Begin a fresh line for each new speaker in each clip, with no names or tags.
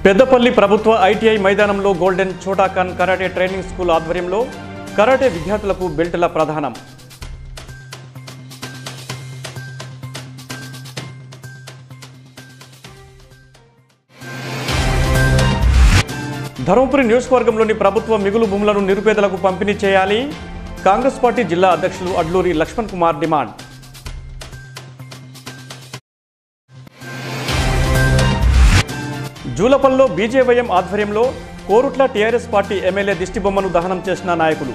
పెద్దపల్లి ప్రభుత్వ ఐటీఐ మైదానంలో golden Shotokan karate training school ఆధ్వర్యంలో కరాటే విద్యార్థులకు బెల్టుల ప్రధానం ధర్మపురి నియోజకవర్గంలోని ప్రభుత్వ మిగులు భూములను నిరుపేదలకు పంపిణీ చేయాలి కాంగ్రెస్ పార్టీ జిల్లా అధ్యక్షులు అడ్లూరి లక్ష్మణ్ కుమార్ డిమాండ్ జూలపల్లో బీజేవైఎం ఆధ్వర్యంలో కోరుట్ల టీఆర్ఎస్ పార్టీ ఎమ్మెల్యే దిష్టిబొమ్మను దహనం చేసిన నాయకులు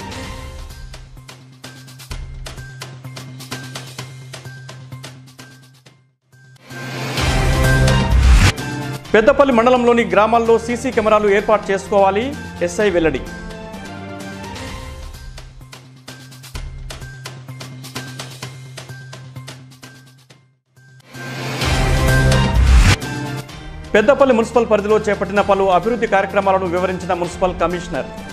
పెద్దపల్లి మండలంలోని గ్రామాల్లో సీసీ కెమెరాలు ఏర్పాటు చేసుకోవాలి ఎస్ఐ వెల్లడి పెద్దపల్లి మున్సిపల్ పరిధిలో చేపట్టిన పలు అభివృద్ధి కార్యక్రమాలను వివరించిన మున్సిపల్ కమిషనర్